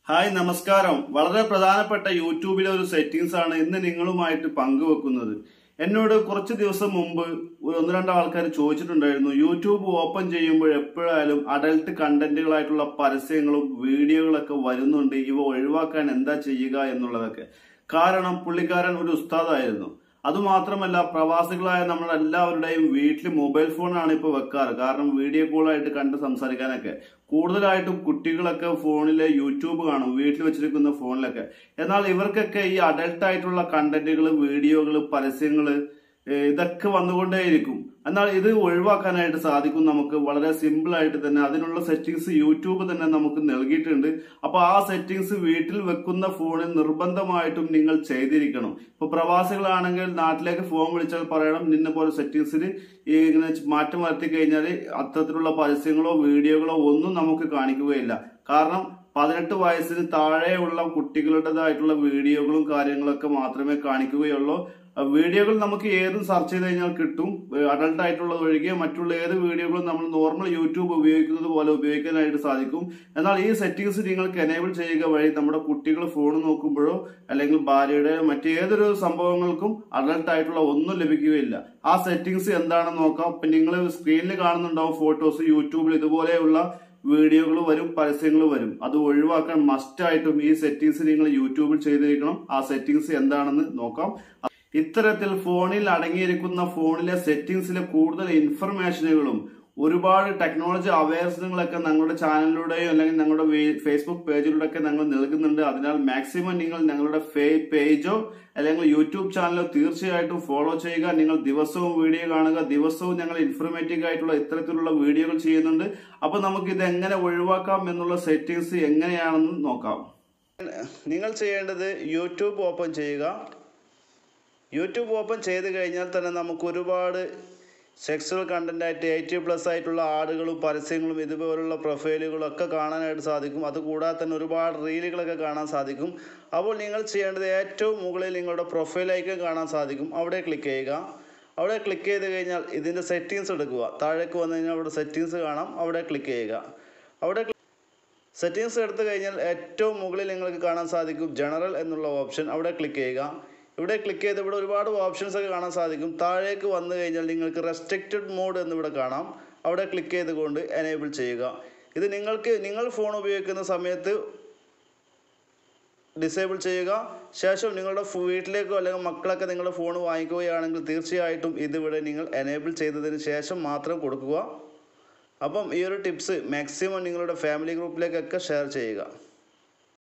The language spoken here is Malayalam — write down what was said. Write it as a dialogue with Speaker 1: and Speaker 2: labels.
Speaker 1: ഹായ് നമസ്കാരം വളരെ പ്രധാനപ്പെട്ട യൂട്യൂബിലെ ഒരു സെറ്റിംഗ്സ് ആണ് ഇന്ന് നിങ്ങളുമായിട്ട് പങ്കുവെക്കുന്നത് എന്നോട് കുറച്ച് ദിവസം മുമ്പ് ഒരു ഒന്ന് രണ്ട് ആൾക്കാർ ചോദിച്ചിട്ടുണ്ടായിരുന്നു യൂട്യൂബ് ഓപ്പൺ ചെയ്യുമ്പോൾ എപ്പോഴായാലും അഡൽട്ട് കണ്ടന്റുകളായിട്ടുള്ള പരസ്യങ്ങളും വീഡിയോകളൊക്കെ വരുന്നുണ്ട് ഇവ ഒഴിവാക്കാൻ എന്താ ചെയ്യുക എന്നുള്ളതൊക്കെ കാരണം പുള്ളിക്കാരൻ ഒരു ഉസ്താദായിരുന്നു അതുമാത്രമല്ല പ്രവാസികളായ നമ്മളെല്ലാവരുടെയും വീട്ടിൽ മൊബൈൽ ഫോണാണ് ഇപ്പോൾ വെക്കാറ് കാരണം വീഡിയോ കോളായിട്ട് കണ്ട് സംസാരിക്കാനൊക്കെ കൂടുതലായിട്ടും കുട്ടികളൊക്കെ ഫോണിലെ യൂട്യൂബ് കാണും വീട്ടിൽ വെച്ചിരിക്കുന്ന ഫോണിലൊക്കെ എന്നാൽ ഇവർക്കൊക്കെ ഈ അഡൽട്ട് ആയിട്ടുള്ള കണ്ടന്റുകൾ വീഡിയോകൾ പരസ്യങ്ങൾ ഇതൊക്കെ വന്നുകൊണ്ടേയിരിക്കും എന്നാൽ ഇത് ഒഴിവാക്കാനായിട്ട് സാധിക്കും നമുക്ക് വളരെ സിമ്പിൾ ആയിട്ട് തന്നെ അതിനുള്ള സെറ്റിംഗ്സ് യൂട്യൂബ് തന്നെ നമുക്ക് നൽകിയിട്ടുണ്ട് അപ്പൊ ആ സെറ്റിംഗ്സ് വീട്ടിൽ വെക്കുന്ന ഫോണിൽ നിർബന്ധമായിട്ടും നിങ്ങൾ ചെയ്തിരിക്കണം ഇപ്പൊ പ്രവാസികളാണെങ്കിൽ നാട്ടിലേക്ക് ഫോൺ വിളിച്ചാൽ പറയണം നിന്നെ പോലെ സെറ്റിംഗ്സിൽ ഇങ്ങനെ മാറ്റം വരുത്തി കഴിഞ്ഞാൽ അത്തരത്തിലുള്ള പരസ്യങ്ങളോ വീഡിയോകളോ ഒന്നും നമുക്ക് കാണിക്കുകയില്ല കാരണം പതിനെട്ട് വയസ്സിന് താഴെയുള്ള കുട്ടികളുടേതായിട്ടുള്ള വീഡിയോകളും കാര്യങ്ങളൊക്കെ മാത്രമേ കാണിക്കുകയുള്ളൂ വീഡിയോകൾ നമുക്ക് ഏതും സെർച്ച് ചെയ്ത് കഴിഞ്ഞാൽ കിട്ടും അഡൾട്ട് ആയിട്ടുള്ളത് ഒഴികെ മറ്റുള്ള ഏത് വീഡിയോകളും നമ്മൾ നോർമൽ യൂട്യൂബ് ഉപയോഗിക്കുന്നത് പോലെ ഉപയോഗിക്കാനായിട്ട് സാധിക്കും എന്നാൽ ഈ സെറ്റിംഗ്സ് നിങ്ങൾക്ക് എനേബിൾ ചെയ്യുക വഴി നമ്മുടെ കുട്ടികൾ ഫോൺ നോക്കുമ്പോഴോ അല്ലെങ്കിൽ ഭാര്യയുടെ മറ്റേതൊരു സംഭവങ്ങൾക്കും അഡൾട്ട് ആയിട്ടുള്ള ഒന്നും ലഭിക്കുകയില്ല ആ സെറ്റിംഗ്സ് എന്താണെന്ന് നോക്കാം ഇപ്പൊ നിങ്ങൾ സ്ക്രീനിൽ കാണുന്നുണ്ടാവും ഫോട്ടോസ് യൂട്യൂബിൽ ഇതുപോലെയുള്ള വീഡിയോകൾ വരും പരസ്യങ്ങൾ വരും അത് ഒഴിവാക്കാൻ മസ്റ്റ് ആയിട്ടും ഈ സെറ്റിംഗ്സ് നിങ്ങൾ യൂട്യൂബിൽ ചെയ്തിരിക്കണം ആ സെറ്റിംഗ്സ് എന്താണെന്ന് നോക്കാം ഇത്തരത്തിൽ ഫോണിൽ അടങ്ങിയിരിക്കുന്ന ഫോണിലെ സെറ്റിംഗ്സിലെ കൂടുതൽ ഇൻഫർമേഷനുകളും ഒരുപാട് ടെക്നോളജി അവയർനെസ്സുകളൊക്കെ ഞങ്ങളുടെ ചാനലിലൂടെയോ അല്ലെങ്കിൽ ഞങ്ങളുടെ ഫേസ്ബുക്ക് പേജിലൂടെയൊക്കെ ഞങ്ങൾ നൽകുന്നുണ്ട് അതിനാൽ മാക്സിമം നിങ്ങൾ ഞങ്ങളുടെ പേജോ അല്ലെങ്കിൽ യൂട്യൂബ് ചാനലോ തീർച്ചയായിട്ടും ഫോളോ ചെയ്യുക നിങ്ങൾ ദിവസവും വീഡിയോ കാണുക ദിവസവും ഞങ്ങൾ ഇൻഫർമേറ്റീവ് ആയിട്ടുള്ള ഇത്തരത്തിലുള്ള വീഡിയോകൾ ചെയ്യുന്നുണ്ട് അപ്പൊ നമുക്ക് ഇത് എങ്ങനെ ഒഴിവാക്കാം എന്നുള്ള സെറ്റിംഗ്സ് എങ്ങനെയാണെന്ന് നോക്കാം നിങ്ങൾ ചെയ്യേണ്ടത് യൂട്യൂബ് ഓപ്പൺ ചെയ്യുക യൂട്യൂബ് ഓപ്പൺ ചെയ്ത് കഴിഞ്ഞാൽ തന്നെ നമുക്ക് ഒരുപാട് സെക്സുവൽ കണ്ടന്റ് ആയിട്ട് എയ്റ്റി പ്ലസ് ആയിട്ടുള്ള ആടുകളും പരസ്യങ്ങളും ഇതുപോലുള്ള പ്രൊഫൈലുകളും ഒക്കെ കാണാനായിട്ട് സാധിക്കും അതുകൂടാതെ തന്നെ ഒരുപാട് റീലുകളൊക്കെ കാണാൻ സാധിക്കും അപ്പോൾ നിങ്ങൾ ചെയ്യേണ്ടത് ഏറ്റവും മുകളിൽ നിങ്ങളുടെ പ്രൊഫൈൽ ഐക്കൺ കാണാൻ സാധിക്കും അവിടെ ക്ലിക്ക് ചെയ്യുക അവിടെ ക്ലിക്ക് ചെയ്ത് കഴിഞ്ഞാൽ ഇതിൻ്റെ സെറ്റിങ്സ് എടുക്കുക താഴേക്ക് വന്നു കഴിഞ്ഞാൽ അവിടെ സെറ്റിങ്സ് കാണാം അവിടെ ക്ലിക്ക് ചെയ്യുക അവിടെ സെറ്റിങ്സ് എടുത്തു കഴിഞ്ഞാൽ ഏറ്റവും മുകളിൽ നിങ്ങൾക്ക് കാണാൻ സാധിക്കും ജനറൽ എന്നുള്ള ഓപ്ഷൻ അവിടെ ക്ലിക്ക് ചെയ്യുക ഇവിടെ ക്ലിക്ക് ചെയ്ത് ഇവിടെ ഒരുപാട് ഓപ്ഷൻസ് ഒക്കെ കാണാൻ സാധിക്കും താഴേക്ക് വന്നു കഴിഞ്ഞാൽ നിങ്ങൾക്ക് റെസ്ട്രിക്റ്റഡ് മോഡ് എന്നിവിടെ കാണാം അവിടെ ക്ലിക്ക് ചെയ്തുകൊണ്ട് എനേബിൾ ചെയ്യുക ഇത് നിങ്ങൾക്ക് നിങ്ങൾ ഫോൺ ഉപയോഗിക്കുന്ന സമയത്ത് ഡിസേബിൾ ചെയ്യുക ശേഷം നിങ്ങളുടെ വീട്ടിലേക്കോ അല്ലെങ്കിൽ മക്കളൊക്കെ നിങ്ങളുടെ ഫോൺ വാങ്ങിക്കുകയാണെങ്കിൽ തീർച്ചയായിട്ടും ഇതിവിടെ നിങ്ങൾ എനേബിൾ ചെയ്തതിന് ശേഷം മാത്രം കൊടുക്കുക അപ്പം ഈ ഒരു ടിപ്സ് മാക്സിമം നിങ്ങളുടെ ഫാമിലി ഗ്രൂപ്പിലേക്കൊക്കെ ഷെയർ ചെയ്യുക